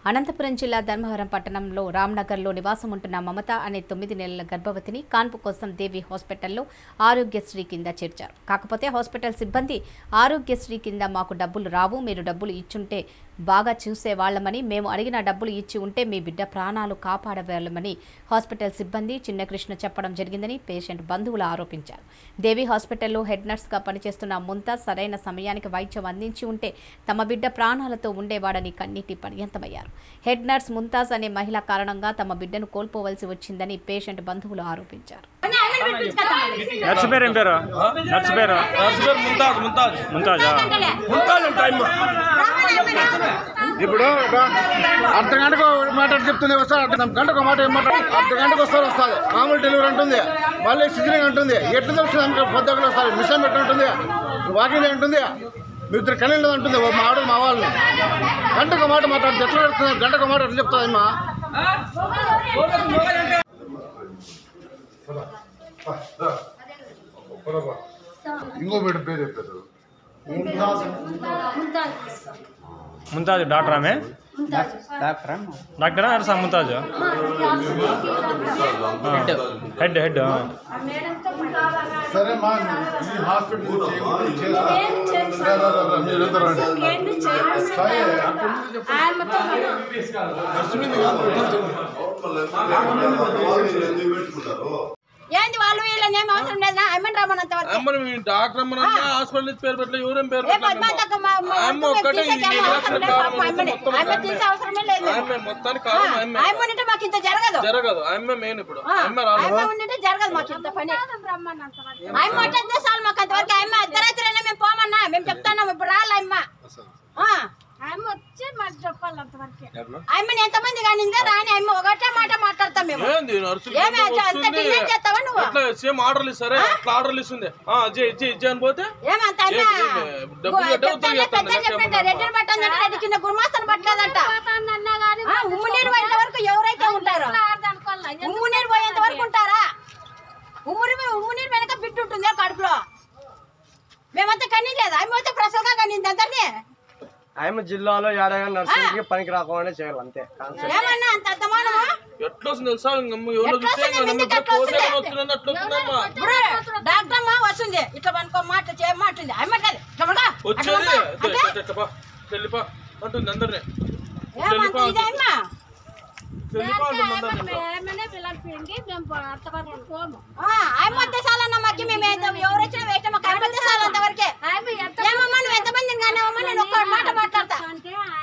అనంతపురం జిల్లా ధర్మవరం పట్టణంలో రామ్నగర్లో నివాసం ఉంటున్న మమత అనే తొమ్మిది నెలల గర్భవతిని కాన్పు కోసం దేవి హాస్పిటల్లో ఆరోగ్యశ్రీ కింద చేర్చారు కాకపోతే హాస్పిటల్ సిబ్బంది ఆరోగ్యశ్రీ కింద మాకు డబ్బులు రావు మీరు డబ్బులు ఇచ్చుంటే బాగా చూసేవాళ్లమని మేము అడిగిన డబ్బులు ఇచ్చి ఉంటే మీ బిడ్డ ప్రాణాలు కాపాడేవాళ్ళమని హాస్పిటల్ సిబ్బంది చిన్నకృష్ణ చెప్పడం జరిగిందని పేషెంట్ బంధువులు ఆరోపించారు దేవి హాస్పిటల్లో హెడ్ నర్స్గా పనిచేస్తున్న ముంతాజ్ సరైన సమయానికి వైద్యం అందించి ఉంటే తమ బిడ్డ ప్రాణాలతో ఉండేవాడని కన్నీటి పర్యంతమయ్యారు హెడ్ నర్స్ ముంతాజ్ అనే మహిళ కారణంగా తమ బిడ్డను కోల్పోవలసి వచ్చిందని పేషెంట్ బంధువులు ఆరోపించారు నర్సు పేరు ఏం పేరు నర్సు పేరు నర్సు పేరు ముంతాజ్ ముంతాజ్ ముంతాజా ముంతాజ్ అంట టైం ఇప్పుడు అర్ధ గంటకు ఒక మాట చెప్తుంది వస్తారు అర్ధ గంటకు ఒక మాట ఏం మాట అర్ధ గంటకు వస్తారు వస్తుంది మామూలు డెలివరీ ఉంటుంది మళ్ళీ సిజరింగ్ ఉంటుంది ఎట్లా తెలుస్తుంది ఆమెకి పొద్దుగలు వస్తారు మిషన్ ఎట్లా ఉంటుంది వాకింగ్ ఉంటుంది మీ ఇద్దరు కనీళ్ళు ఉంటుంది మా ఆవిడ మా వాళ్ళని గంటకు ఒక మాట మాట్లాడితే ఎట్లా పెడుతుంది గంటకు ఒక మాట ఎట్లా చెప్తుంది అమ్మా ఇంకో బిడ్డ పేరు చెప్పారు ముంతాజ్ డాక్టర్ ఆమె డాక్టరా నర్సా ముంతాజ్ హెడ్ హెడ్ సరే మా ఈ హాస్పిటల్ మీరు ఇద్దరు రండి సరే ఏంది వాళ్ళు వీళ్ళని ఏం అవసరం లేదు అమ్మని రమ్మనంత వరకు అమ్మని మీ డాక్టర్ అమ్మని హాస్పిటల్ నుంచి పేరు పెట్టలే ఎవరేం పేరు ఏ పెట్టలే పద్మాతక్క మా- మా అమ్మ వద్దు, ఒక్కటే మేము తీసేకి ఈ ఏం లక్షల అవసరం లేదు కారణం పాపం అమ్మని. మొత్తం అమ్మ తీసే అవసరమే లేదు మేము. ఆమె మొత్తానికి ఆ, కారణం ఆమె అమ్మ ఉంటే మాకు ఇంత జరగదు జరగదు ఆమె మెయిన్ ఇప్పుడు ఆ, ఆమె రాలేదు అమ్మ ఉంటే జరగదు మాకు ఇంత పని అమ్మ ఉంటే చాలు మాకు అంతవరకు అమ్మ అర్ధరాత్రి అయినా మేము పోమన్నా మేము చెప్తున్నాం ఇప్పుడు రాలే అమ్మ ఆ, ఆమె వచ్చి మాకు చెప్పాలి అంతవరకే అమ్మని ఎంతమంది కానీ రాని అమ్మ ఒకటే మాట మాట్లాడతాం మేము ఏంది నర్సులు ఏమి అంత అంత డిలే చేస్తావా నువ్వు అట్లా సేమ్ ఆర్డర్లు ఇస్తారే అట్లా ఆర్డర్లు ఇస్తుంది ఆ అజ్జే ఇజ్జే ఇజ్జే అని పోతే ఏమంత అన్న ఏం- ఏం- డబ్బులు కట్టే ఉత్తరం చేస్తాను పెద్ద చెప్పండి రెడ్డిని పట్టండి రెడ్డి కింద గురుమాస్తను పట్టలేదంట అన్నా కానీ ఆ, ఉమ్ము నీరు పోయేంత వరకు ఎవరైతే ఉంటారో అనుకోవాలి ఉమ్ము నీరు పోయేంత వరకు ఉంటారా ఉమ్ము నీరు ఉమ్ము నీరు వెనక బిడ్డ ఉంటుంది ఆ కడుపులో మేమంతా కనీ లేదు ఆమె అయితే ప్రసవగా కనింది అందరినీ ఆయమ్మ జిల్లాలో ఏడాగా నర్సింగ్కి పనికి రాకుండా చేయాలి అంతే కాన్సెప్ట్ ఏమన్నా అంత అర్థమానమా ఎట్లా వస్తుంది తెలుసా ఇంకమ్మ ఎవరో ఎట్లా చూస్తే వస్తుంది? ఇంకా నమ్మ ఎందుకు ఎట్లా పోతే వస్తుంది? వస్తుందని అట్లా వస్తుందమ్మా ఇప్పుడు డాక్టర్ అమ్మ వస్తుంది ఇట్లా పనుకో మాట చేయ మాట్లాడింది అమ్మ కాదు ఇట్లా పడుకో. అట్లా వచ్చేది పడుకో. ఇదే, అంటే ఇట్లా ఇట్లా పా, వెళ్ళిపా అంటుంది అందరినీ ఏమంత ఇదే అమ్మ వెళ్ళిపా అంటుంది అందరినీ ఏమైనా పిల్లలు మేము అంతవరకు పోము ఆ, అమ్మ వస్తే చాలన్న మాకి మేము ఎంత- ఎవరు వచ్చినా వేయటం మాకు అమ్మ వస్తే చాలు అంతవరకే ఆమె ఎంత ఏమమ్మా నువ్వు ఎంతమందిని కానివమ్మా నేను ఒక్క మాట మాట్లాడతా అంటే